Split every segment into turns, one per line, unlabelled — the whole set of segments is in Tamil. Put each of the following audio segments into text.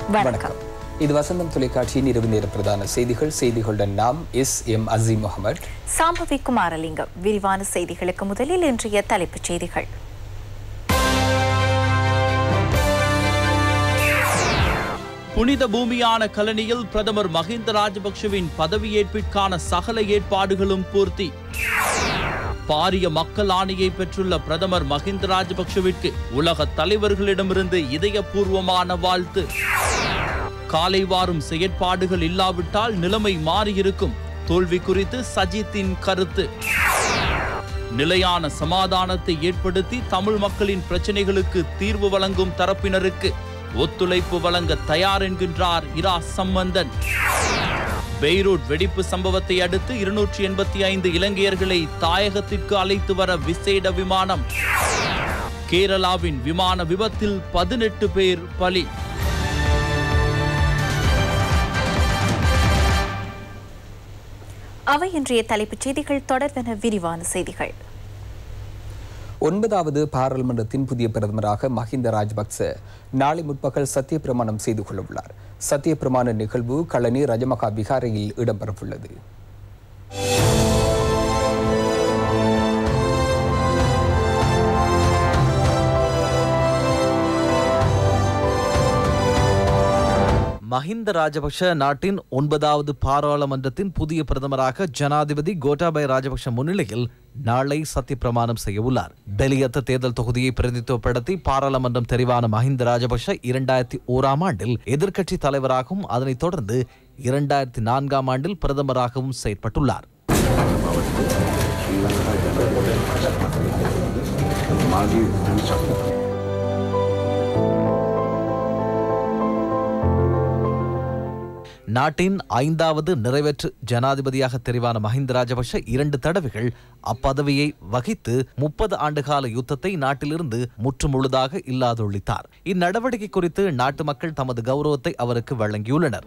வணக்கம் இது வசந்தம் தொலைக்காட்சியின் இரவு நேர பிரதான செய்திகள் செய்திகளுடன் நாம் எஸ் எம் அசீம் முகமது
சாம்பவி குமாரலிங்கம் விரிவான செய்திகளுக்கு முதலில் இன்றைய தலைப்புச் செய்திகள்
புனித பூமியான கலனியில் பிரதமர் மஹிந்த ராஜபக்ஷவின் பதவியேற்பிற்கான சகல ஏற்பாடுகளும் பூர்த்தி பாரிய மக்கள் ஆணையை பெற்றுள்ள பிரதமர் மஹிந்த ராஜபக்ஷவிற்கு உலக தலைவர்களிடமிருந்து இதயபூர்வமான வாழ்த்து காலை வாரும் செயற்பாடுகள் இல்லாவிட்டால் நிலைமை மாறியிருக்கும் தோல்வி குறித்து சஜித்தின் கருத்து நிலையான சமாதானத்தை ஏற்படுத்தி தமிழ் மக்களின் பிரச்சனைகளுக்கு தீர்வு வழங்கும் தரப்பினருக்கு ஒத்துழைப்பு வழங்க தயார் என்கின்றார் இரா சம்பந்தன் பெய்ரூட் வெடிப்பு சம்பவத்தை அடுத்து இருநூற்றி எண்பத்தி ஐந்து இலங்கையர்களை தாயகத்திற்கு அழைத்து வர விசேட விமானம் கேரளாவின் விமான விபத்தில் பதினெட்டு பேர் பலி
அவை இன்றைய தலைப்புச் செய்திகள் தொடர்பென விரிவான செய்திகள்
ஒன்பதாவது பாராளுமன்றத்தின் புதிய பிரதமராக மஹிந்த ராஜபக்ச நாளை முற்பகல் சத்திய பிரமாணம் செய்து கொள்ள உள்ளார் சத்திய பிரமாண நிகழ்வு களனி ரஜமகா விகாரையில் இடம்பெறவுள்ளது
மஹிந்த ராஜபக்ஷ நாட்டின் ஒன்பதாவது பாராளுமன்றத்தின் புதிய பிரதமராக ஜனாதிபதி கோட்டாபய ராஜபக்ஷ முன்னிலையில் நாளை சத்திய பிரமாணம் செய்ய உள்ளார் பெலியத்த தேர்தல் தொகுதியை பிரதித்துவப்படுத்தி பாராளுமன்றம் தெரிவான மஹிந்த ராஜபக்ஷ இரண்டாயிரத்தி ஓராம் ஆண்டில் எதிர்க்கட்சி தலைவராகவும் அதனைத் தொடர்ந்து இரண்டாயிரத்தி நான்காம் ஆண்டில் பிரதமராகவும் செயற்பட்டுள்ளார் நாட்டின் ஐந்தாவது நிறைவேற்று ஜனாதிபதியாக தெரிவான மஹிந்த ராஜபக்ஷ இரண்டு தடவைகள் அப்பதவியை வகித்து முப்பது ஆண்டுகால யுத்தத்தை நாட்டிலிருந்து முற்றுமுழுதாக இல்லாதொழித்தார் இந்நடவடிக்கை குறித்து நாட்டு மக்கள் தமது கௌரவத்தை அவருக்கு வழங்கியுள்ளனர்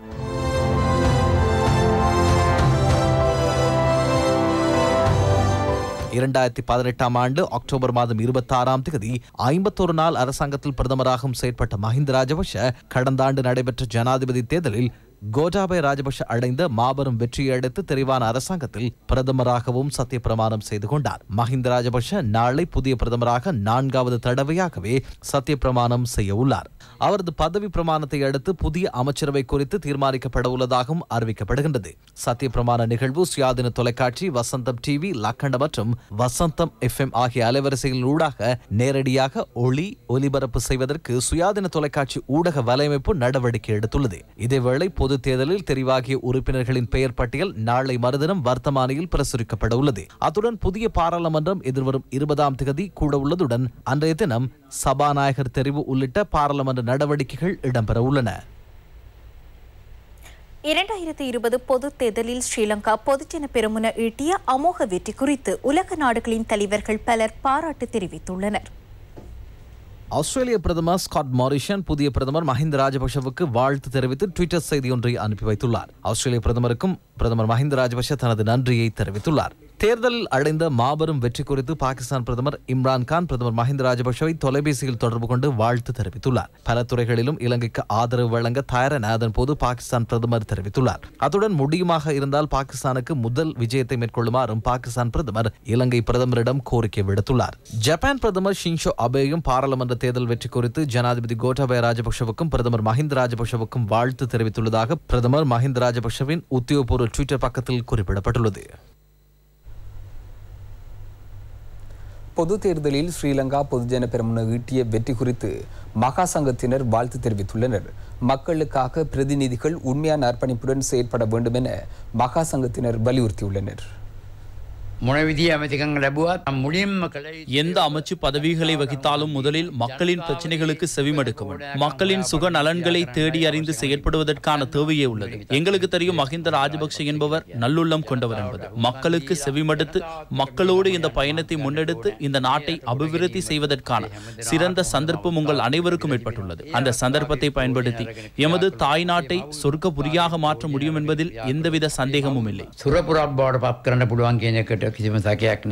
இரண்டாயிரத்தி பதினெட்டாம் ஆண்டு அக்டோபர் மாதம் இருபத்தி ஆறாம் தேதி ஐம்பத்தொரு நாள் அரசாங்கத்தில் பிரதமராகவும் செயற்பட்ட மஹிந்த ராஜபக்ஷ கடந்த ஆண்டு நடைபெற்ற ஜனாதிபதி தேர்தலில் கோட்டாபய ராஜபக்ஷ அடைந்த மாபெரும் வெற்றியை அடுத்து தெரிவான அரசாங்கத்தில் பிரதமராகவும் சத்திய பிரமாணம் செய்து கொண்டார் மஹிந்த ராஜபக்ஷ நாளை புதிய பிரதமராக நான்காவது தடவையாகவே சத்திய பிரமாணம் செய்ய உள்ளார் அவரது பதவி பிரமாணத்தை அடுத்து புதிய அமைச்சரவை குறித்து தீர்மானிக்கப்பட உள்ளதாகவும் அறிவிக்கப்படுகின்றது சத்திய பிரமாண நிகழ்வு சுயாதீன தொலைக்காட்சி வசந்தம் டிவி லக்கண்ட மற்றும் வசந்தம் எஃப்எம் ஆகிய அலைவரிசைகளின் ஊடாக நேரடியாக ஒளி ஒலிபரப்பு செய்வதற்கு சுயாதீன தொலைக்காட்சி ஊடக வலையமைப்பு நடவடிக்கை எடுத்துள்ளது இதேவேளை பொது தேர்தலில் தெரிவாகிய உறுப்பினர்களின் பெயர் பட்டியல் நாளை மறுதினம் வர்த்தமானியில் பிரசுரிக்கப்பட உள்ளது அத்துடன் புதிய பாராளுமன்றம் எதிர்வரும் இருபதாம் தேதி கூட உள்ளதுடன் அன்றைய தினம் சபாநாயகர் தெரிவு உள்ளிட்ட பாராளுமன்ற நடவடிக்கைகள் இடம்பெற உள்ளன
இரண்டாயிரத்தி இருபது பொதுத் தேர்தலில் ஸ்ரீலங்கா பொதுஜன பெருமுன ஈட்டிய அமோக வெற்றி குறித்து உலக நாடுகளின் தலைவர்கள் பலர் பாராட்டு தெரிவித்துள்ளனர்
ஆஸ்திரேலிய பிரதமர் ஸ்காட் மாரிஷன் புதிய பிரதமர் மஹிந்த ராஜபக்ஷவுக்கு வாழ்த்து தெரிவித்து ட்விட்டர் செய்தி ஒன்றை அனுப்பி வைத்துள்ளார் ஆஸ்திரேலிய பிரதமருக்கும் பிரதமர் மஹிந்த ராஜபக்ஷ தனது நன்றியை தெரிவித்துள்ளார் தேர்தலில் அடைந்த மாபெரும் வெற்றி குறித்து பாகிஸ்தான் பிரதமர் இம்ரான் கான் பிரதமர் மஹிந்த ராஜபக்ஷவை தொலைபேசியில் தொடர்பு கொண்டு வாழ்த்து தெரிவித்துள்ளார் பல துறைகளிலும் இலங்கைக்கு ஆதரவு வழங்க தயார் என அதன் போது பாகிஸ்தான் பிரதமர் தெரிவித்துள்ளார் அத்துடன் முடியுமாக இருந்தால் பாகிஸ்தானுக்கு முதல் விஜயத்தை மேற்கொள்ளுமாறும் பாகிஸ்தான் பிரதமர் இலங்கை பிரதமரிடம் கோரிக்கை விடுத்துள்ளார் ஜப்பான் பிரதமர் ஷின்ஷோ அபேயும் பாராளுமன்ற தேர்தல் வெற்றி குறித்து ஜனாதிபதி கோட்டாபய ராஜபக்ஷவுக்கும் பிரதமர் மஹிந்த ராஜபக்ஷவுக்கும் வாழ்த்து தெரிவித்துள்ளதாக பிரதமர் மஹிந்த ராஜபக்ஷவின் உத்தியோகபூர்வ ட்விட்டர் பக்கத்தில் குறிப்பிடப்பட்டுள்ளது
பொது தேர்தலில் ஸ்ரீலங்கா பொதுஜன பெருமுன ஈட்டிய வெற்றி குறித்து மகா சங்கத்தினர் வாழ்த்து தெரிவித்துள்ளனர் மக்களுக்காக பிரதிநிதிகள் உண்மையான அர்ப்பணிப்புடன் செயற்பட வேண்டும் என மகா சங்கத்தினர் வலியுறுத்தியுள்ளனர்
මොන විදි ඇමතිකං ලැබුවත් මුලින්ම කළ
எந்த அமைச்சு பதவிகளை வகித்தாலும் முதலில் மக்களின் பிரச்சனைகளுக்கு செவிமடுக்க வேண்டும் மக்களின் சுக நலன்களை தேடி அறிந்து செயற்படுவதற்கான தேவையே உள்ளது எங்களுக்கு தெரியும் மஹிந்த ராஜபக்ஷ என்பவர் நல்லுள்ளம் கொண்டவர் என்பது மக்களுக்கு செவிமடுத்து மக்களோடு இந்த பயணத்தை முன்னெடுத்து இந்த நாட்டை அபிவிருத்தி செய்வதற்கான சிறந்த சந்தர்ப்பம் உங்கள் அனைவருக்கும் ஏற்பட்டுள்ளது அந்த சந்தர்ப்பத்தை பயன்படுத்தி எமது தாய் நாட்டை சொர்க்கபுரியாக மாற்ற முடியும் என்பதில் எந்தவித சந்தேகமும் இல்லை
සුරපුරක් බවට පත් කරන්න පුළුවන් කියන එකට කිසිම සකයක් නෑ.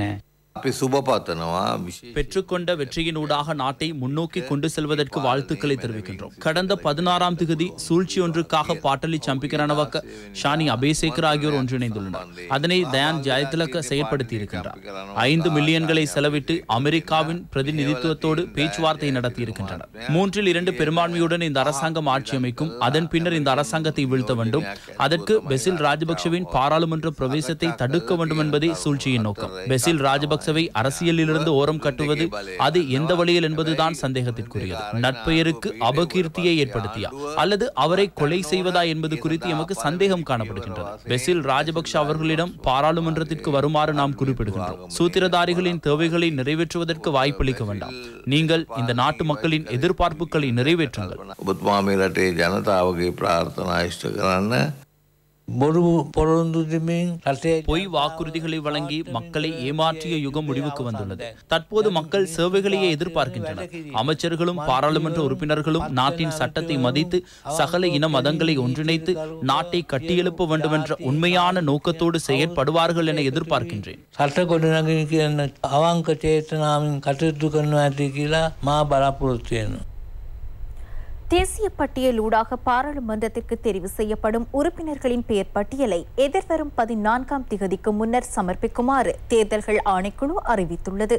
අපි සුබ පතනවා විශේෂ
பெற்றுக்கொண்ட வெற்றியினூடாக நாட்டை முன்னோக்கி கொண்டு செல்வதற்கு வாழ்த்துக்களை தெரிவிக்கின்றோம் கடந்த பதினாறாம் திகதி சூழ்ச்சி ஒன்றுக்காக பாட்டலி சம்பிக்கரணவக்க ஷானி அபேசேகர் ஆகியோர் ஒன்றிணைந்துள்ளனர் அதனை தயான் ஜெயதிலக செயற்படுத்தி இருக்கின்றார் ஐந்து மில்லியன்களை செலவிட்டு அமெரிக்காவின் பிரதிநிதித்துவத்தோடு பேச்சுவார்த்தை நடத்தி இருக்கின்றனர் மூன்றில் இரண்டு பெரும்பான்மையுடன் இந்த அரசாங்கம் ஆட்சி அமைக்கும் அதன் பின்னர் இந்த அரசாங்கத்தை வீழ்த்த வேண்டும் அதற்கு பெசில் ராஜபக்சவின் பாராளுமன்ற பிரவேசத்தை தடுக்க வேண்டும் என்பதே சூழ்ச்சியின் நோக்கம் பெசில் ராஜபக்சவை அரசியலிலிருந்து ஓரம் கட்டுவது அது எந்த வழியில் என்பதுதான் சந்தேகத்திற்குரியது நட்பெயருக்கு அபகீர்த்தியை ஏற்படுத்தியா அல்லது அவரை கொலை செய்வதா என்பது குறித்து எமக்கு சந்தேகம் காணப்படுகின்றது பெசில் ராஜபக்ஷ அவர்களிடம் பாராளுமன்றத்திற்கு வருமாறு நாம் குறிப்பிடுகின்றோம் சூத்திரதாரிகளின் தேவைகளை நிறைவேற்றுவதற்கு வாய்ப்பளிக்க வேண்டாம் நீங்கள் இந்த நாட்டு மக்களின் எதிர்பார்ப்புகளை நிறைவேற்றுங்கள்
ඔබතුමා මේ රටේ ජනතාවගේ ප්‍රාර්ථනා ඉෂ්ට කරන්න
බොරු පොරොන්දු දෙමින් රටේ
பொய் வாக்குறுதிகளை வழங்கி மக்களை ஏமாற்றிய யுகம் முடிவுக்கு வந்துள்ளது தற்போது மக்கள் சேவைகளையே எதிர்பார்க்கின்றனர் அமைச்சர்களும் பாராளுமன்ற உறுப்பினர்களும் நாட்டின் சட்டத்தை மதித்து சகல இன மதங்களை ஒன்றிணைத்து நாட்டை கட்டியெழுப்ப வேண்டும் என்ற உண்மையான நோக்கத்தோடு செயற்படுவார்கள் என எதிர்பார்க்கின்றேன்
රට ගොඩනගෙන කියන්න අවංක චේතනාවෙන් කටයුතු කරනවා ඇති කියලා මා බලාපොරොත්තු වෙනවා.
தேசிய பட்டியலூடாக பாராளுமன்றத்திற்கு தெரிவு செய்யப்படும் உறுப்பினர்களின் பெயர் பட்டியலை எதிர்வரும் பதினான்காம் திகதிக்கு முன்னர் சமர்ப்பிக்குமாறு தேர்தல்கள் ஆணைக்குழு அறிவித்துள்ளது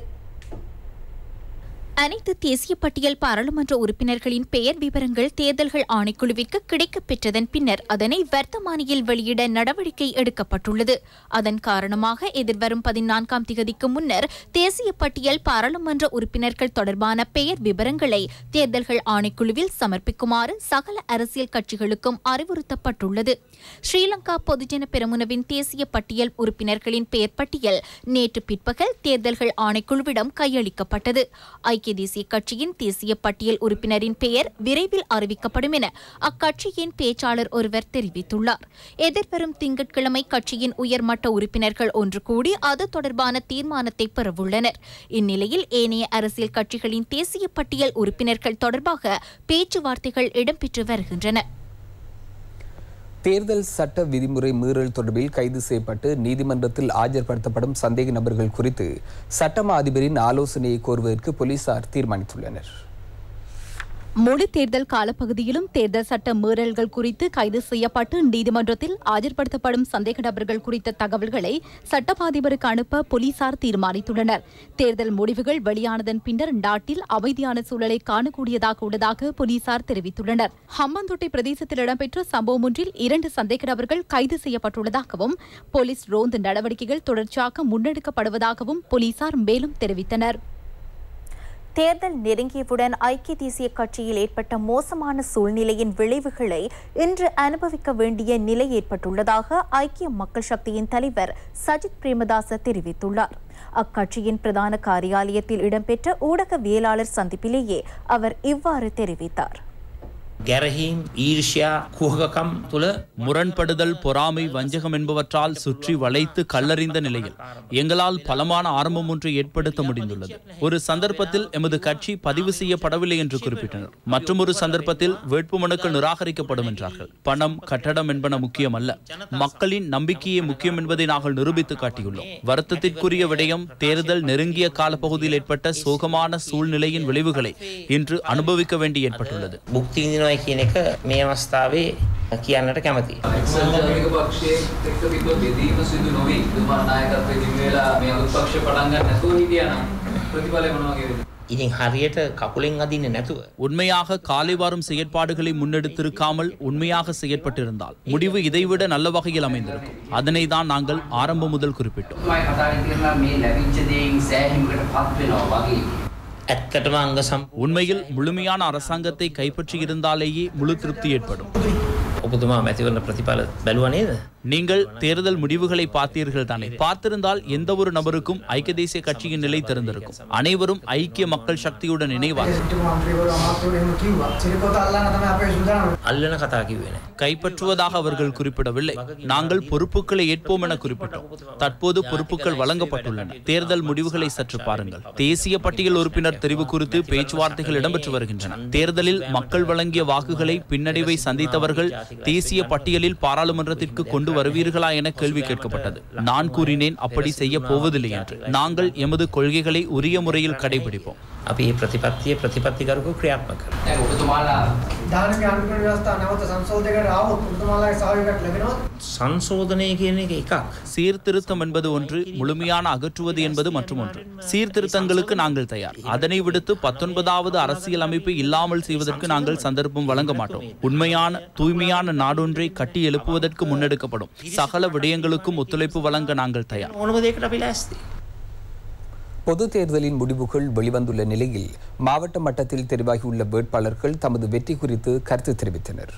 அனைத்து தேசிய பட்டியல் பாராளுமன்ற உறுப்பினர்களின் பெயர் விவரங்கள் தேர்தல்கள் ஆணைக்குழுவிற்கு கிடைக்கப் பெற்றதன் பின்னர் அதனை வர்த்தமானியில் வெளியிட நடவடிக்கை எடுக்கப்பட்டுள்ளது அதன் காரணமாக எதிர்வரும் பதினான்காம் திகதிக்கு முன்னர் தேசிய பட்டியல் பாராளுமன்ற உறுப்பினர்கள் தொடர்பான பெயர் விவரங்களை தேர்தல்கள் ஆணைக்குழுவில் சமர்ப்பிக்குமாறு சகல அரசியல் கட்சிகளுக்கும் அறிவுறுத்தப்பட்டுள்ளது ஸ்ரீலங்கா பொதுஜன பெரமுனவின் தேசிய பட்டியல் உறுப்பினர்களின் பெயர் பட்டியல் நேற்று பிற்பகல் தேர்தல்கள் ஆணைக்குழுவிடம் கையளிக்கப்பட்டது ஐக்கிய தேசிய கட்சியின் தேசிய பட்டியல் உறுப்பினரின் பெயர் விரைவில் அறிவிக்கப்படும் என அக்கட்சியின் பேச்சாளர் ஒருவர் தெரிவித்துள்ளார் எதிர்வரும் திங்கட்கிழமை கட்சியின் உயர்மட்ட உறுப்பினர்கள் ஒன்று கூடி அது தொடர்பான தீர்மானத்தை பெறவுள்ளனர் இந்நிலையில் ஏனைய அரசியல் கட்சிகளின் தேசிய பட்டியல் உறுப்பினர்கள் தொடர்பாக பேச்சுவார்த்தைகள் இடம்பெற்று வருகின்றன
தேர்தல் சட்ட விதிமுறை மீறல் தொடர்பில் கைது செய்யப்பட்டு நீதிமன்றத்தில் ஆஜர்படுத்தப்படும் சந்தேக நபர்கள் குறித்து சட்டமா அதிபரின் ஆலோசனையை கோருவதற்கு போலீசார் தீர்மானித்துள்ளனர்
முழு தேர்தல் காலப்பகுதியிலும் தேர்தல் சட்ட மீறல்கள் குறித்து கைது செய்யப்பட்டு நீதிமன்றத்தில் ஆஜர்படுத்தப்படும் சந்தேக நபர்கள் குறித்த தகவல்களை சட்டமாதிபருக்கு அனுப்ப போலீசார் தீர்மானித்துள்ளனர் தேர்தல் முடிவுகள் வெளியானதன் பின்னர் நாட்டில் அமைதியான சூழலை காணக்கூடியதாக உள்ளதாக போலீசார் தெரிவித்துள்ளனர் ஹம்மந்தோட்டை பிரதேசத்தில் இடம்பெற்ற சம்பவம் ஒன்றில் இரண்டு சந்தேக நபர்கள் கைது செய்யப்பட்டுள்ளதாகவும் போலீஸ் ரோந்து நடவடிக்கைகள் தொடர்ச்சியாக முன்னெடுக்கப்படுவதாகவும் போலீசார் மேலும் தெரிவித்தனர்
தேர்தல் நெருங்கியவுடன் ஐக்கிய தேசிய கட்சியில் ஏற்பட்ட மோசமான சூழ்நிலையின் விளைவுகளை இன்று அனுபவிக்க வேண்டிய நிலை ஏற்பட்டுள்ளதாக ஐக்கிய மக்கள் சக்தியின் தலைவர் சஜித் பிரேமதாச தெரிவித்துள்ளார் அக்கட்சியின் பிரதான காரியாலயத்தில் இடம்பெற்ற ஊடகவியலாளர் சந்திப்பிலேயே அவர் இவ்வாறு தெரிவித்தார்
ගැරහීම් ඊර්ෂයා කුහකකම් තුළ
முரண்படுதல் பொறாமை வஞ்சகம் என்பவற்றால் சுற்றி வளைத்து கல்லறிந்த நிலையில் எங்களால் பலமான ஆரம்பம் ஒன்றை ஏற்படுத்த முடிந்துள்ளது ஒரு சந்தர்ப்பத்தில் எமது கட்சி பதிவு செய்யப்படவில்லை என்று குறிப்பிட்டனர் மற்றொரு சந்தர்ப்பத்தில் வேட்புமனுக்கள் நிராகரிக்கப்படும் என்றார்கள் பணம் கட்டடம் என்பன முக்கியமல்ல மக்களின் நம்பிக்கையே முக்கியம் என்பதை நாங்கள் நிரூபித்து காட்டியுள்ளோம் வருத்தத்திற்குரிய விடயம் தேர்தல் நெருங்கிய காலப்பகுதியில் ஏற்பட்ட சோகமான சூழ்நிலையின் விளைவுகளை இன்று அனுபவிக்க வேண்டி ஏற்பட்டுள்ளது
බුක්ති විඳිනවා කියන එක මේ අවස්ථාවේ කියන්නට කැමතියි.
ජාතික පක්ෂයේ එක්ක විතර බෙදීම සිදු නොවී දුමා නායකත්වයේ දින වෙලා මේ අලුත් පක්ෂ පටන් ගන්න නැතුව හිටියා නම් ප්‍රතිඵලය මොනවා වගේද?
ඉතින් හරියට කකුලෙන් අදින්න නැතුව
உண்மையாக காலை வாரும் செயற்பாடுகளை முன்னெடுத்திருக்காமல் உண்மையாக செயற்பட்டிருந்தால் முடிவு இதைவிட நல்ல வகையில் அமைந்திருக்கும் அதனை தான் நாங்கள் ஆரம்பம் முதல் குறிப்பிட்டோம்
මයි කතාවෙන් කියනවා මේ ලැබිච්ච දේෙන් සෑහීමකට පත් වෙනවා වගේ
ඇත්තටම අංග සම්
உண்மையில் முழுமையான அரசாங்கத்தை கைப்பற்றி இருந்தாலேயே முழு திருப்தி ஏற்படும்
ඔබතුමා මැතිවරණ ප්‍රතිඵල බැලුව නේද?
நீங்கள் தேர்தல் முடிவுகளை பார்த்தீர்கள் தானே பார்த்திருந்தால் எந்த ஒரு நபருக்கும் ஐக்கிய தேசிய கட்சியின் நிலை தெரிந்திருக்கும் அனைவரும் ஐக்கிய மக்கள் சக்தியுடன் இணைவார்கள்
අල්ලන කතා කිව්වේ නෑ.
கைப்பற்றுவதாக அவர்கள் குறிப்பிடவில்லை நாங்கள் பொறுப்புகளை ஏற்போம் என குறிப்பிட்டோம் தற்போது பொறுப்புகள் வழங்கப்பட்டுள்ளன தேர்தல் முடிவுகளை சற்று பாருங்கள் தேசிய பட்டியல் உறுப்பினர் தெரிவு குறித்து பேச்சுவார்த்தைகள் இடம்பெற்று வருகின்றன தேர்தலில் மக்கள் வழங்கிய வாக்குகளை பின்னடைவை சந்தித்தவர்கள் தேசிய பட்டியலில் பாராளுமன்றத்திற்கு கொண்டு கொண்டு வருவீர்களா என கேள்வி கேட்கப்பட்டது நான் கூறினேன் அப்படி செய்ய போவதில்லை என்று நாங்கள் எமது கொள்கைகளை உரிய முறையில் கடைபிடிப்போம்
අපි ඒ ප්‍රතිපත්තිය ප්‍රතිපත්තිකරක ක්‍රියාත්මක කරනවා.
දැන් ඔබතුමාලා
ධාර්මික අනුකූල ව්‍යවස්ථා නැවත සංශෝධනයකට ආවොත් ඔබතුමාලාගේ සහයෝගයක් ලැබෙනවද?
සංශෝධනය කියන එක එකක්.
சீர்திருத்தம் என்பது ஒன்று முழுமையான அகற்றுவது என்பது மற்றும் ஒன்று சீர்திருத்தங்களுக்கு நாங்கள் தயார் அதனை விடுத்து பத்தொன்பதாவது அரசியல் அமைப்பை இல்லாமல் செய்வதற்கு நாங்கள் சந்தர்ப்பம் வழங்க மாட்டோம் உண்மையான தூய்மையான நாடொன்றை கட்டி எழுப்புவதற்கு முன்னெடுக்கப்படும் சகல விடயங்களுக்கும் ஒத்துழைப்பு வழங்க நாங்கள் தயார்
ඕනම දෙයකට අපි ලෑස්ති.
பொது தேர்தலின் முடிவுகள் வெளிவந்துள்ள நிலையில் மாவட்ட மட்டத்தில் தெரிவாகியுள்ள வேட்பாளர்கள் தமது வெற்றி குறித்து கருத்து தெரிவித்தனர்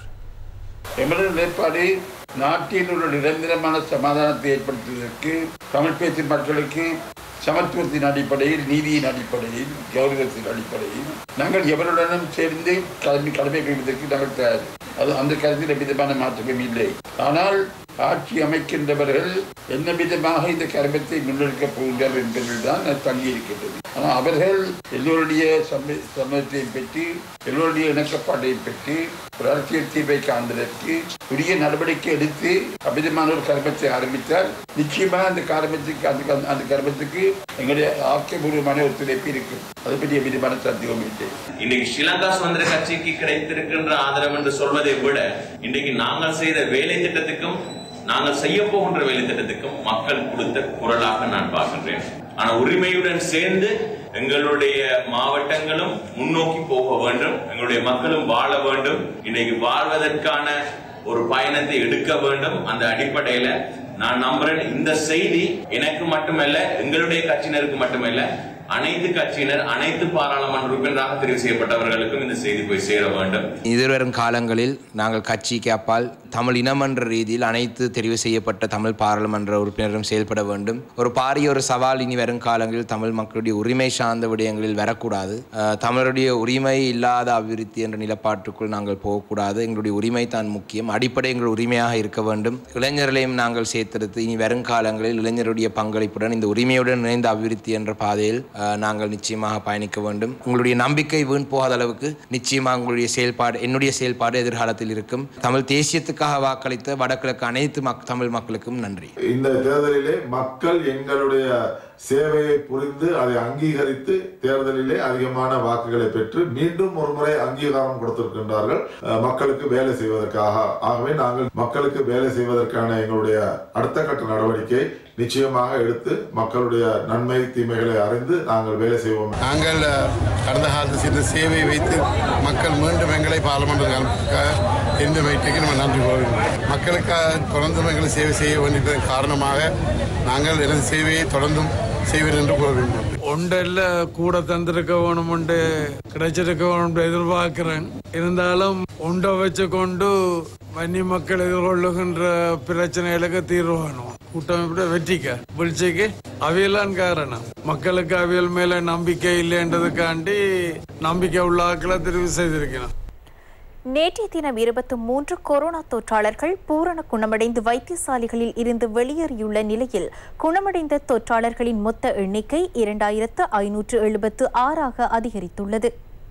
எமது நிலைப்பாடு நாட்டில் உள்ள நிரந்தரமான சமாதானத்தை ஏற்படுத்துவதற்கு தமிழ் பேசும் மக்களுக்கு சமத்துவத்தின் அடிப்படையில் நீதியின் அடிப்படையில் கௌரவத்தின் அடிப்படையில் நாங்கள் எவருடனும் சேர்ந்து கடமை கடமை புரிவதற்கு நாங்கள் தயார் அது அந்த கருத்தில் விதமான மாற்றமும் இல்லை ஆனால் ஆட்சி அமைக்கின்றவர்கள் என்ன விதமாக இந்த கருமத்தை முன்னெடுக்கப் போகின்றார் என்பதில் தான் அது தங்கி இருக்கின்றது ஆனால் அவர்கள் எல்லோருடைய சம்ம சம்மதத்தையும் பெற்று எல்லோருடைய இணக்கப்பாட்டையும் பெற்று ஒரு அரசியல் தீர்வை காண்பதற்கு உரிய நடவடிக்கை எடுத்து அபிதமான ஒரு கர்மத்தை ஆரம்பித்தால் நிச்சயமாக அந்த கர்மத்துக்கு அந்த கர்ம- அந்த கர்மத்துக்கு எங்களுடைய ஆக்கப்பூர்வமான ஒத்துழைப்பு இருக்கும் அது பற்றிய விதமான சந்தேகம் இல்லை
இன்னைக்கு ஸ்ரீலங்கா சுதந்திர கட்சிக்கு கிடைத்திருக்கின்ற ஆதரவு என்று சொல்வதை விட இன்றைக்கு நாங்கள் செய்த வேலை திட்டத்துக்கும் நாங்கள் செய்ய போகின்ற வேலை திட்டத்துக்கும் மக்கள் கொடுத்த குரலாக நான் பார்க்கின்றேன் ஆனா உரிமையுடன் சேர்ந்து எங்களுடைய மாவட்டங்களும் முன்னோக்கி போக வேண்டும் எங்களுடைய மக்களும் வாழ வேண்டும் இன்னைக்கு வாழ்வதற்கான ஒரு பயணத்தை எடுக்க வேண்டும் அந்த அடிப்படையில நான் நம்புறேன் இந்த செய்தி எனக்கு மட்டுமல்ல எங்களுடைய கட்சியினருக்கு மட்டுமல்ல அனைத்து கட்சியினர் அனைத்து பாராளுமன்ற உறுப்பினராக தெரிவு செய்யப்பட்டவர்களுக்கும் இந்த செய்தி போய் சேர வேண்டும்
எதிர்வரும் காலங்களில் நாங்கள் கட்சிக்கு அப்பால் தமிழ் இனம் என்ற ரீதியில் அனைத்து தெரிவு செய்யப்பட்ட தமிழ் பாராளுமன்ற உறுப்பினரும் செயல்பட வேண்டும் ஒரு பாரிய ஒரு சவால் இனி வரும் காலங்களில் தமிழ் மக்களுடைய உரிமை சார்ந்த விடயங்களில் வரக்கூடாது அஹ், தமிழருடைய உரிமை இல்லாத அபிவிருத்தி என்ற நிலப்பாட்டுக்குள் நாங்கள் போகக்கூடாது எங்களுடைய உரிமை தான் முக்கியம் அடிப்படை எங்கள் உரிமையாக இருக்க வேண்டும் இளைஞர்களையும் நாங்கள் சேர்த்தெடுத்து இனி வரும் காலங்களில் இளைஞருடைய பங்களிப்புடன் இந்த உரிமையுடன் இணைந்த அபிவிருத்தி என்ற பாதையில் அஹ், நாங்கள் நிச்சயமாக பயணிக்க வேண்டும் உங்களுடைய நம்பிக்கை வீண் போகாத அளவுக்கு நிச்சயமாக உங்களுடைய செயல்பாடு என்னுடைய செயல்பாடு எதிர்காலத்தில் இருக்கும் தமிழ் தேசியத்துக்காக வாக்களித்த வடகிழக்கு அனைத்து மக் தமிழ் மக்களுக்கும் நன்றி
இந்த தேர்தலிலே மக்கள் எங்களுடைய சேவையை புரிந்து அதை அங்கீகரித்து தேர்தலிலே அதிகமான வாக்குகளை பெற்று மீண்டும் ஒரு முறை அங்கீகாரம் கொடுத்திருக்கின்றார்கள் அஹ், மக்களுக்கு வேலை செய்வதற்காக ஆகவே நாங்கள் மக்களுக்கு வேலை செய்வதற்கான எங்களுடைய அடுத்த கட்ட நடவடிக்கை நிச்சயமாக எடுத்து மக்களுடைய நன்மை தீமைகளை அறிந்து நாங்கள் வேலை செய்வோம்
நாங்கள் அஹ், கடந்த காலத்தில் செய்த சேவையை வைத்து மக்கள் மீண்டும் எங்களை பாராளுமன்ற எந்த வைத்துக்கு நம்ம நன்றி கூறுகிறோம் மக்களுக்காக தொடர்ந்தும் எங்களை சேவை செய்ய வேண்டியதன் காரணமாக நாங்கள் எனது சேவையை தொடர்ந்தும் செய்வேன் என்று கூறுகின்றோம்
ஒன்றல்ல கூட தந்திருக்க வேணும்னு கிடைச்சிருக்க வேணும்னு எதிர்பார்க்கிறேன் இருந்தாலும் உண்டை வச்சு கொண்டு வன்னி மக்கள் எதிர்கொள்ளுகின்ற பிரச்சனைகளுக்கு தீர்வு வேணும் கூட்டமைப்பு வெற்றிக்க வீழ்ச்சிக்கு அவியலான் காரணம் மக்களுக்கு அவியல் மேல நம்பிக்கை இல்லைன்றதுக்காண்டி நம்பிக்கை உள்ள ஆக்களை தெரிவு செய்திருக்கணும்
நேற்றைய தினம் இருபத்தி மூன்று கொரோனா தொற்றாளர்கள் பூரண குணமடைந்து வைத்தியசாலைகளில் இருந்து வெளியேறியுள்ள நிலையில் குணமடைந்த தொற்றாளர்களின் மொத்த எண்ணிக்கை இரண்டாயிரத்து ஐநூற்று எழுபத்து ஆறாக அதிகரித்துள்ளது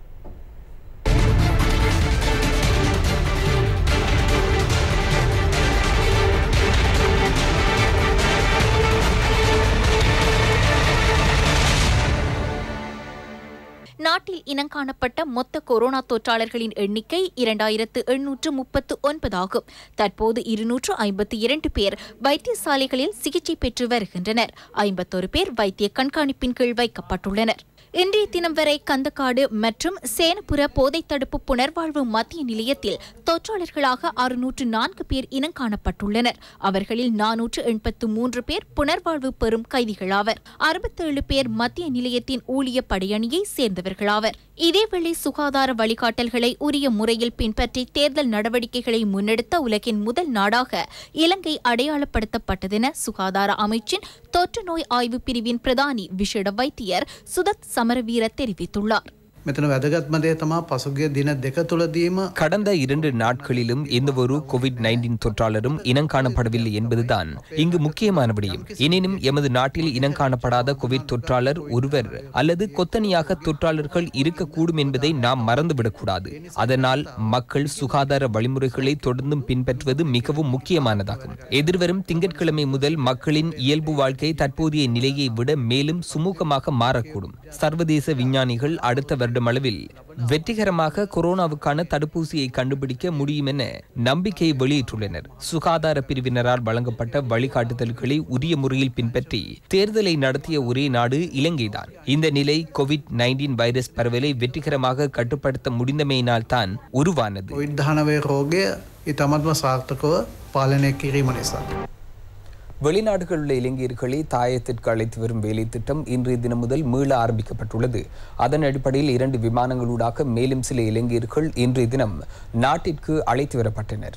நாட்டில் இனங்காணப்பட்ட மொத்த கொரோனா தொற்றாளர்களின் எண்ணிக்கை இரண்டாயிரத்து எண்ணூற்று முப்பத்து ஒன்பதாகும் தற்போது இருநூற்று ஐம்பத்தி இரண்டு பேர் வைத்தியசாலைகளில் சிகிச்சை பெற்று வருகின்றனர் ஐம்பத்தொரு பேர் வைத்திய கண்காணிப்பின் கீழ் வைக்கப்பட்டுள்ளனர் இன்றைய தினம் வரை கந்தக்காடு மற்றும் சேனபுர போதைத் தடுப்பு புனர்வாழ்வு மத்திய நிலையத்தில் தொற்றாளர்களாக அறுநூற்று நான்கு பேர் இனங்காணப்பட்டுள்ளனர் அவர்களில் நானூற்று எண்பத்து மூன்று பேர் புனர்வாழ்வு பெறும் கைதிகளாவர் அறுபத்தேழு பேர் மத்திய நிலையத்தின் ஊழிய படையணியை சேர்ந்தவர்களாவர் இதேவேளை சுகாதார வழிகாட்டல்களை உரிய முறையில் பின்பற்றி தேர்தல் நடவடிக்கைகளை முன்னெடுத்த உலகின் முதல் நாடாக இலங்கை அடையாளப்படுத்தப்பட்டதென சுகாதார அமைச்சின் தொற்று நோய் ஆய்வு பிரிவின் பிரதானி விசேட வைத்தியர் சுதத் சமரவீர தெரிவித்துள்ளார்
මෙතන වැදගත්ම දේ තමා පසුගිය දින දෙක තුළදීම
கடந்த இரண்டு நாட்களிலும் எந்தவொரு கோவிட் நைன்டீன் தொற்றாளரும் இனம் காணப்படவில்லை என்பதுதான் இங்கு முக்கியமான விடயம் எனினும் எமது நாட்டில் இனம் காணப்படாத கோவிட் தொற்றாளர் ஒருவர் அல்லது கொத்தனியாக தொற்றாளர்கள் இருக்கக்கூடும் என்பதை நாம் மறந்துவிடக்கூடாது அதனால் மக்கள் சுகாதார வழிமுறைகளை தொடர்ந்தும் பின்பற்றுவது மிகவும் முக்கியமானதாகும் எதிர்வரும் திங்கட்கிழமை முதல் மக்களின் இயல்பு வாழ்க்கை தற்போதைய நிலையை விட மேலும் சுமூகமாக மாறக்கூடும் சர்வதேச விஞ்ஞானிகள் அடுத்த வருடம் அளவில் வெற்றிகரமாக கொரோனாவுக்கான தடுப்பூசியை கண்டுபிடிக்க முடியும் என நம்பிக்கை வெளியிட்டுள்ளனர் சுகாதார பிரிவினரால் வழங்கப்பட்ட வழிகாட்டுதல்களை உரிய முறையில் பின்பற்றி தேர்தலை நடத்திய ஒரே நாடு இலங்கைதான் இந்த நிலை கோவிட் நைன்டீன் வைரஸ் பரவலை வெற்றிகரமாக கட்டுப்படுத்த முடிந்தமையினால் தான் உருவானது
විද්ධානවය රෝගය ඉතාමත්ම සාර්ථකව පාලනය කිරීම නිසා.
வெளிநாடுகளில் உள்ள இளைஞர்களை தாயத்திற்கு அழைத்து வரும் வேலை திட்டம் இன்றைய தினம் முதல் மீள ஆரம்பிக்கப்பட்டுள்ளது அதன் அடிப்படையில் இரண்டு விமானங்களூடாக மேலும் சில இளைஞர்கள் இன்றைய தினம் நாட்டிற்கு அழைத்து வரப்பட்டனர்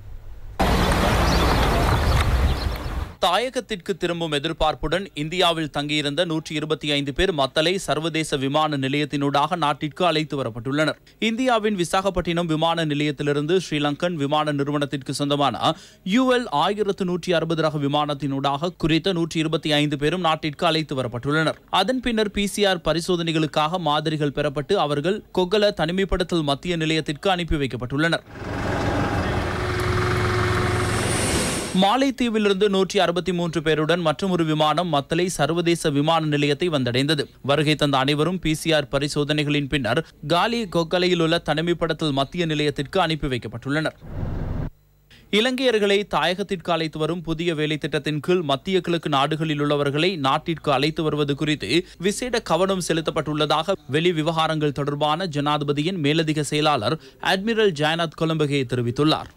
தாயகத்திற்கு திரும்பும் எதிர்பார்ப்புடன் இந்தியாவில் தங்கியிருந்த நூற்றி இருபத்தி ஐந்து பேர் மத்தலை சர்வதேச விமான நிலையத்தினூடாக நாட்டிற்கு அழைத்து வரப்பட்டுள்ளனர் இந்தியாவின் விசாகப்பட்டினம் விமான நிலையத்திலிருந்து ஸ்ரீலங்கன் விமான நிறுவனத்திற்கு சொந்தமான யுஎல் ஆயிரத்து நூற்றி அறுபது ரக விமானத்தினூடாக குறித்த நூற்றி இருபத்தி ஐந்து பேரும் நாட்டிற்கு அழைத்து வரப்பட்டுள்ளனர் அதன் பின்னர் பிசிஆர் பரிசோதனைகளுக்காக மாதிரிகள் பெறப்பட்டு அவர்கள் கொக்கல தனிமைப்படுத்தல் மத்திய நிலையத்திற்கு அனுப்பி வைக்கப்பட்டுள்ளனர் மாலைத்தீவிலிருந்து நூற்றி அறுபத்தி மூன்று பேருடன் மற்றொரு விமானம் மத்தலை சர்வதேச விமான நிலையத்தை வந்தடைந்தது வருகை தந்த அனைவரும் பிசிஆர் பரிசோதனைகளின் பின்னர் காலி கொக்கலையில் உள்ள தனிமைப்படுத்தல் மத்திய நிலையத்திற்கு அனுப்பி வைக்கப்பட்டுள்ளனர் இலங்கையர்களை தாயகத்திற்கு அழைத்து வரும் புதிய வேலை திட்டத்தின் கீழ் மத்திய கிழக்கு நாடுகளில் உள்ளவர்களை நாட்டிற்கு அழைத்து வருவது குறித்து விசேட கவனம் செலுத்தப்பட்டுள்ளதாக வெளி விவகாரங்கள் தொடர்பான ஜனாதிபதியின் மேலதிக செயலாளர் அட்மிரல் ஜெயநாத் கொலம்பகே தெரிவித்துள்ளார்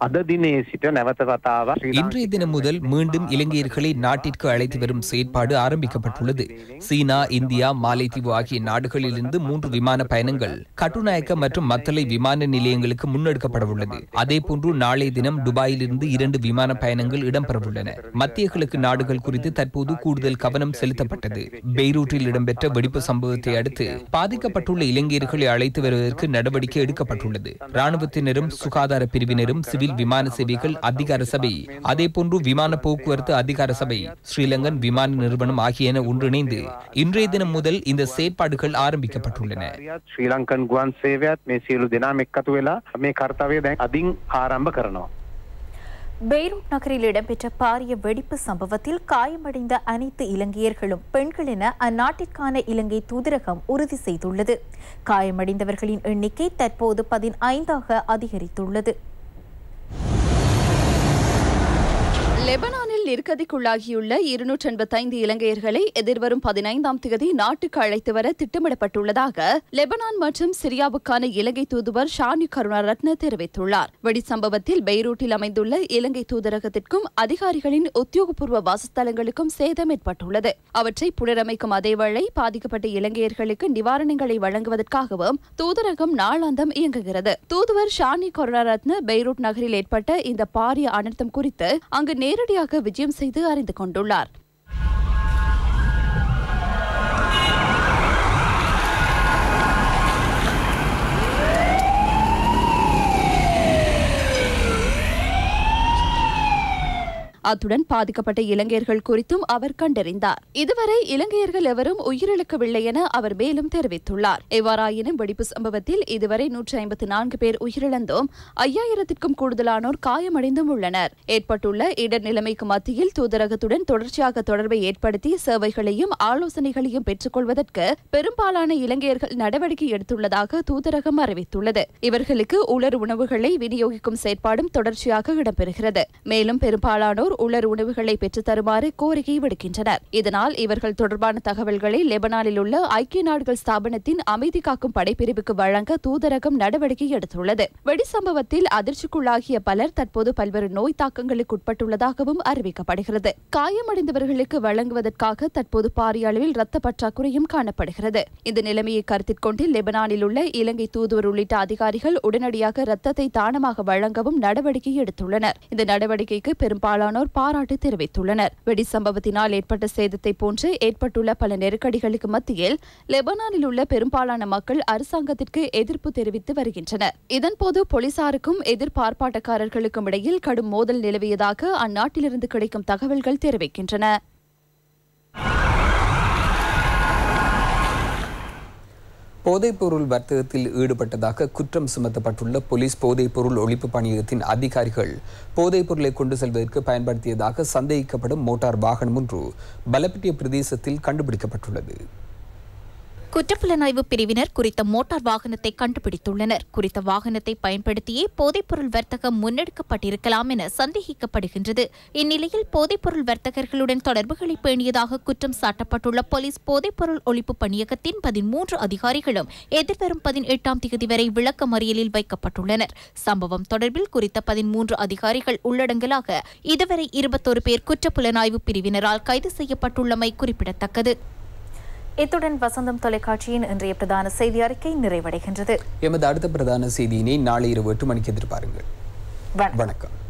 இன்றைய தினம் முதல் மீண்டும் இலங்கையர்களை நாட்டிற்கு அழைத்து வரும் செயற்பாடு ஆரம்பிக்கப்பட்டுள்ளது சீனா இந்தியா மாலைத்தீவு ஆகிய நாடுகளிலிருந்து மூன்று விமான பயணங்கள் கட்டுநாயக்க மற்றும் மத்தளை விமான நிலையங்களுக்கு முன்னெடுக்கப்பட உள்ளது அதேபோன்று நாளைய தினம் துபாயில் இருந்து இரண்டு விமான பயணங்கள் இடம்பெறவுள்ளன மத்திய கிழக்கு நாடுகள் குறித்து தற்போது கூடுதல் கவனம் செலுத்தப்பட்டது பெய்ரூட்டில் இடம்பெற்ற வெடிப்பு சம்பவத்தை அடுத்து பாதிக்கப்பட்டுள்ள இளைஞர்களை அழைத்து வருவதற்கு நடவடிக்கை எடுக்கப்பட்டுள்ளது ராணுவத்தினரும் சுகாதார பிரிவினரும் சிவில் விமான சேவைகள் அதிகார சபை அதேபோன்று விமான போக்குவரத்து அதிகார சபை ஸ்ரீலங்கன் விமான நிறுவனம் ஆகியன ஒன்றிணைந்து இன்றைய தினம் முதல் இந்த செயற்பாடுகள் ஆரம்பிக்கப்பட்டுள்ளன
ශ්‍රී ලංකන් ගුවන් සේවයත් මේ සියලු දෙනාම එක්කතු වෙලා මේ කර්තව්‍ය දැන් අදින් ආරම්භ කරනවා.
பெய்ரூட் நகரில் இடம்பெற்ற பாரிய வெடிப்பு சம்பவத்தில் காயமடைந்த அனைத்து இலங்கையர்களும் பெண்கள் என அந்நாட்டிற்கான இலங்கை தூதரகம் உறுதி செய்துள்ளது காயமடைந்தவர்களின் எண்ணிக்கை தற்போது பதினைந்தாக அதிகரித்துள்ளது
லெபனானில் நிர்கதிக்குள்ளாகியுள்ள இருநூற்றி எண்பத்தைந்து இலங்கையர்களை எதிர்வரும் பதினைந்தாம் தேதி நாட்டுக்கு அழைத்து வர திட்டமிடப்பட்டுள்ளதாக லெபனான் மற்றும் சிரியாவுக்கான இலங்கை தூதுவர் ஷானி கருணாரத்ன தெரிவித்துள்ளார் வெடிச்சம்பவத்தில் பெய்ரூட்டில் அமைந்துள்ள இலங்கை தூதரகத்திற்கும் அதிகாரிகளின் உத்தியோகபூர்வ வாசஸ்தலங்களுக்கும் சேதம் ஏற்பட்டுள்ளது அவற்றை புனரமைக்கும் அதேவேளை பாதிக்கப்பட்ட இலங்கையர்களுக்கு நிவாரணங்களை வழங்குவதற்காகவும் தூதரகம் நாளாந்தம் இயங்குகிறது தூதுவர் ஷானி கருணாரத்ன பெய்ரூட் நகரில் ஏற்பட்ட இந்த பாரிய அனர்த்தம் குறித்து அங்கு நேரடியாக விஜயம் செய்து அறிந்து கொண்டுள்ளார் அத்துடன் பாதிக்கப்பட்ட இலங்கையர்கள் குறித்தும் அவர் கண்டறிந்தார் இதுவரை இலங்கையர்கள் எவரும் உயிரிழக்கவில்லை என அவர் மேலும் தெரிவித்துள்ளார் எவ்வாறாயினும் வெடிப்பு சம்பவத்தில் இதுவரை நூற்றி ஐம்பத்தி நான்கு பேர் உயிரிழந்தும் ஐயாயிரத்திற்கும் கூடுதலானோர் காயமடைந்தும் உள்ளனர் ஏற்பட்டுள்ள இடர் நிலைமைக்கு மத்தியில் தூதரகத்துடன் தொடர்ச்சியாக தொடர்பை ஏற்படுத்தி சேவைகளையும் ஆலோசனைகளையும் பெற்றுக்கொள்வதற்கு பெரும்பாலான இலங்கையர்கள் நடவடிக்கை எடுத்துள்ளதாக தூதரகம் அறிவித்துள்ளது இவர்களுக்கு உலர் உணவுகளை விநியோகிக்கும் செயற்பாடும் தொடர்ச்சியாக இடம்பெறுகிறது மேலும் பெரும்பாலானோர் உலர் உணவுகளை பெற்றுத் தருமாறு கோரிக்கை விடுக்கின்றனர் இதனால் இவர்கள் தொடர்பான தகவல்களை லெபனானில் உள்ள ஐக்கிய நாடுகள் ஸ்தாபனத்தின் அமைதி காக்கும் படைப்பிரிவுக்கு வழங்க தூதரகம் நடவடிக்கை எடுத்துள்ளது வெடி சம்பவத்தில் அதிர்ச்சிக்குள்ளாகிய பலர் தற்போது பல்வேறு நோய் தாக்கங்களுக்கு உட்பட்டுள்ளதாகவும் அறிவிக்கப்படுகிறது காயமடைந்தவர்களுக்கு வழங்குவதற்காக தற்போது பாரிய அளவில் இரத்த பற்றாக்குறையும் காணப்படுகிறது இந்த நிலைமையை கருத்தில் கொண்டு லெபனானில் உள்ள இலங்கை தூதுவர் உள்ளிட்ட அதிகாரிகள் உடனடியாக இரத்தத்தை தானமாக வழங்கவும் நடவடிக்கை எடுத்துள்ளனர் இந்த நடவடிக்கைக்கு பெரும்பாலானோர் ஏராளமானோர் பாராட்டு தெரிவித்துள்ளனர் வெடி சம்பவத்தினால் ஏற்பட்ட சேதத்தை போன்று ஏற்பட்டுள்ள பல நெருக்கடிகளுக்கு மத்தியில் லெபனானில் உள்ள பெரும்பாலான மக்கள் அரசாங்கத்திற்கு எதிர்ப்பு தெரிவித்து வருகின்றனர் இதன்போது போலீசாருக்கும் எதிர்பார்ப்பாட்டக்காரர்களுக்கும் இடையில் கடும் மோதல் நிலவியதாக அந்நாட்டிலிருந்து கிடைக்கும் தகவல்கள் தெரிவிக்கின்றன
போதைப்பொருள் வர்த்தகத்தில் ஈடுபட்டதாக குற்றம் சுமத்தப்பட்டுள்ள போலீஸ் போதைப்பொருள் ஒழிப்பு பணியகத்தின் அதிகாரிகள் போதைப்பொருளை கொண்டு செல்வதற்கு பயன்படுத்தியதாக சந்தேகிக்கப்படும் மோட்டார் வாகனம் ஒன்று பலப்பிட்டிய பிரதேசத்தில் கண்டுபிடிக்கப்பட்டுள்ளது
குற்றப்புலனாய்வு பிரிவினர் குறித்த மோட்டார் வாகனத்தை கண்டுபிடித்துள்ளனர் குறித்த வாகனத்தை பயன்படுத்தியே போதைப்பொருள் வர்த்தகம் முன்னெடுக்கப்பட்டிருக்கலாம் என சந்தேகிக்கப்படுகின்றது இந்நிலையில் போதைப்பொருள் வர்த்தகர்களுடன் தொடர்புகளை பேணியதாக குற்றம் சாட்டப்பட்டுள்ள போலீஸ் போதைப்பொருள் ஒழிப்பு பணியகத்தின் பதிமூன்று அதிகாரிகளும் எதிர்வரும் பதினெட்டாம் தேதி வரை விளக்க மறியலில் வைக்கப்பட்டுள்ளனர் சம்பவம் தொடர்பில் குறித்த பதிமூன்று அதிகாரிகள் உள்ளடங்கலாக இதுவரை இருபத்தொரு பேர் குற்றப்புலனாய்வு பிரிவினரால் கைது செய்யப்பட்டுள்ளமை குறிப்பிடத்தக்கது
இத்துடன் வசந்தம் தொலைக்காட்சியின் இன்றைய பிரதான செய்தி அறிக்கை நிறைவடைகின்றது
எமது அடுத்த பிரதான செய்தியினை நாளை இரவு எட்டு மணிக்கு எதிர்பாருங்கள்
வணக்கம்.
வணக்கம்